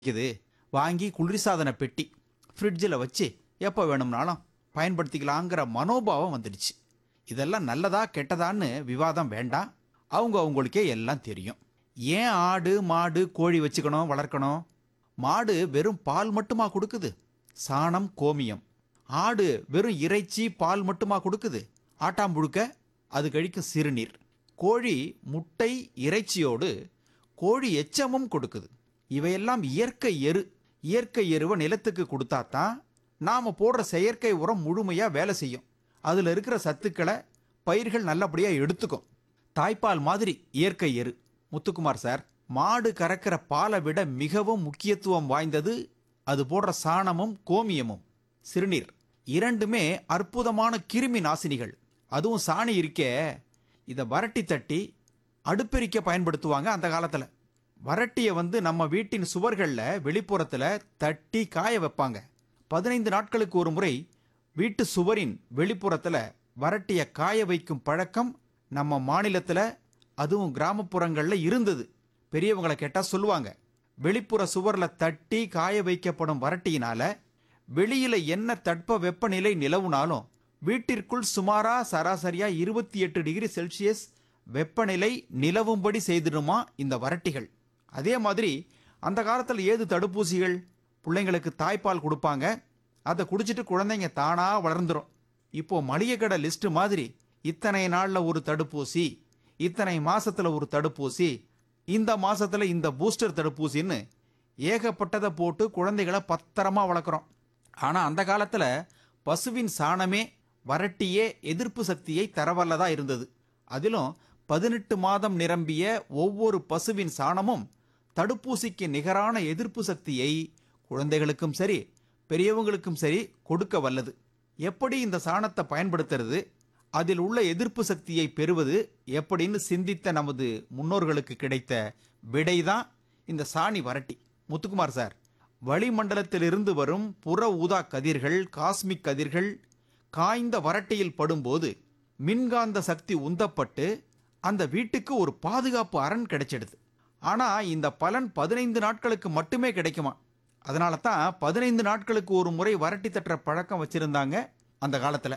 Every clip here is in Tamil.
இது வாங்கி குளிர்சாதன பெட்டி ஃப்ரிட்ஜில் வச்சு எப்போ வேணும்னாலும் பயன்படுத்திக்கலாங்கிற மனோபாவம் வந்துடுச்சு இதெல்லாம் நல்லதா கெட்டதான்னு விவாதம் வேண்டாம் அவங்க அவங்களுக்கே எல்லாம் தெரியும் ஏன் ஆடு மாடு கோழி வச்சுக்கணும் வளர்க்கணும் மாடு வெறும் பால் மட்டுமா கொடுக்குது சாணம் கோமியம் ஆடு வெறும் இறைச்சி பால் மட்டுமா கொடுக்குது ஆட்டாம்புழுக்க அது கழிக்கும் சிறுநீர் கோழி முட்டை இறைச்சியோடு கோழி எச்சமும் கொடுக்குது இவையெல்லாம் இயற்கை எரு இயற்கை எருவை நிலத்துக்கு கொடுத்தா தான் நாம் போடுற செயற்கை உரம் முழுமையாக வேலை செய்யும் அதில் இருக்கிற சத்துக்களை பயிர்கள் நல்லபடியாக எடுத்துக்கும் தாய்ப்பால் மாதிரி இயற்கை எரு முத்துக்குமார் சார் மாடு கறக்கிற பாலை விட மிகவும் முக்கியத்துவம் வாய்ந்தது அது போடுற சாணமும் கோமியமும் சிறுநீர் இரண்டுமே அற்புதமான கிருமி நாசினிகள் அதுவும் சாணி இருக்கே இதை வரட்டி தட்டி அடுப்பெரிக்க பயன்படுத்துவாங்க அந்த காலத்தில் வரட்டியை வந்து நம்ம வீட்டின் சுவர்களில் வெளிப்புறத்தில் தட்டி காய வைப்பாங்க பதினைந்து நாட்களுக்கு ஒரு முறை வீட்டு சுவரின் வெளிப்புறத்தில் வரட்டியை காய வைக்கும் பழக்கம் நம்ம மாநிலத்தில் அதுவும் கிராமப்புறங்களில் இருந்தது பெரியவங்களை கேட்டால் சொல்லுவாங்க வெளிப்புற சுவரில் தட்டி காய வைக்கப்படும் வரட்டியினால வெளியில என்ன தட்ப வெப்பநிலை நிலவுனாலும் வீட்டிற்குள் சுமாரா சராசரியா இருபத்தி எட்டு டிகிரி செல்சியஸ் வெப்பநிலை நிலவும்படி செய்திடுமா இந்த வரட்டிகள் அதே மாதிரி அந்த காலத்தில் ஏது தடுப்பூசிகள் பிள்ளைங்களுக்கு தாய்ப்பால் கொடுப்பாங்க அதை குடிச்சிட்டு குழந்தைங்க தானா வளர்ந்துரும் இப்போ மளிகை கடை லிஸ்ட் மாதிரி இத்தனை நாள்ல ஒரு தடுப்பூசி இத்தனை மாசத்துல ஒரு தடுப்பூசி இந்த மாசத்துல இந்த பூஸ்டர் தடுப்பூசின்னு ஏகப்பட்டதை போட்டு குழந்தைகளை பத்திரமா வளர்க்குறோம் ஆனா அந்த காலத்துல பசுவின் சாணமே வரட்டியே எதிர்ப்பு சக்தியை தரவல்லதா இருந்தது அதிலும் பதினெட்டு மாதம் நிரம்பிய ஒவ்வொரு பசுவின் சாணமும் தடுப்பூசிக்கு நிகரான எதிர்ப்பு சக்தியை குழந்தைகளுக்கும் சரி பெரியவங்களுக்கும் சரி கொடுக்க வல்லது எப்படி இந்த சாணத்தை பயன்படுத்துறது அதில் உள்ள எதிர்ப்பு சக்தியை பெறுவது எப்படின்னு சிந்தித்த நமது முன்னோர்களுக்கு கிடைத்த விடைதான் இந்த சாணி வரட்டி முத்துக்குமார் சார் வளிமண்டலத்திலிருந்து வரும் புற ஊதா கதிர்கள் காஸ்மிக் கதிர்கள் காய்ந்த வரட்டியில் படும்போது மின்காந்த சக்தி உந்தப்பட்டு அந்த வீட்டுக்கு ஒரு பாதுகாப்பு அரண் கிடைச்சிடுது ஆனா இந்த பலன் பதினைந்து நாட்களுக்கு மட்டுமே கிடைக்குமா அதனால தான் பதினைந்து நாட்களுக்கு ஒரு முறை வரட்டி தட்டுற பழக்கம் வச்சிருந்தாங்க அந்த காலத்துல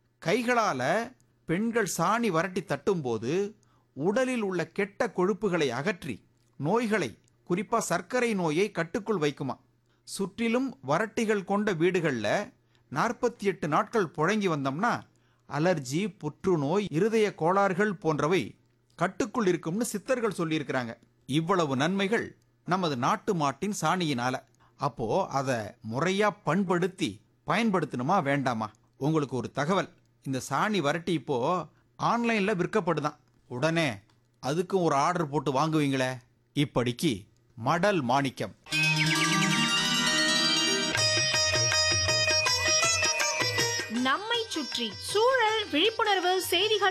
கைகளால பெண்கள் சாணி வரட்டி தட்டும்போது உடலில் உள்ள கெட்ட கொழுப்புகளை அகற்றி நோய்களை குறிப்பா சர்க்கரை நோயை கட்டுக்குள் வைக்குமா சுற்றிலும் வரட்டிகள் கொண்ட வீடுகளில் நாற்பத்தி எட்டு நாட்கள் புழங்கி வந்தோம்னா அலர்ஜி புற்றுநோய் இருதய கோளாறுகள் போன்றவை கட்டுக்குள் இருக்கும்னு சித்தர்கள் சொல்லியிருக்கிறாங்க இவ்வளவு நன்மைகள் நமது நாட்டு மாட்டின் சாணியினால அப்போ அதை முறையா பண்படுத்தி பயன்படுத்தணுமா வேண்டாமா உங்களுக்கு ஒரு தகவல் இந்த சாணி வரட்டி இப்போ ஆன்லைன்ல விற்கப்படுதான் உடனே அதுக்கும் ஒரு ஆர்டர் போட்டு வாங்குவீங்களே இப்படிக்கு மடல் மாணிக்கம் நம்மை சுற்றி சூழல் விழிப்புணர்வு செய்திகள்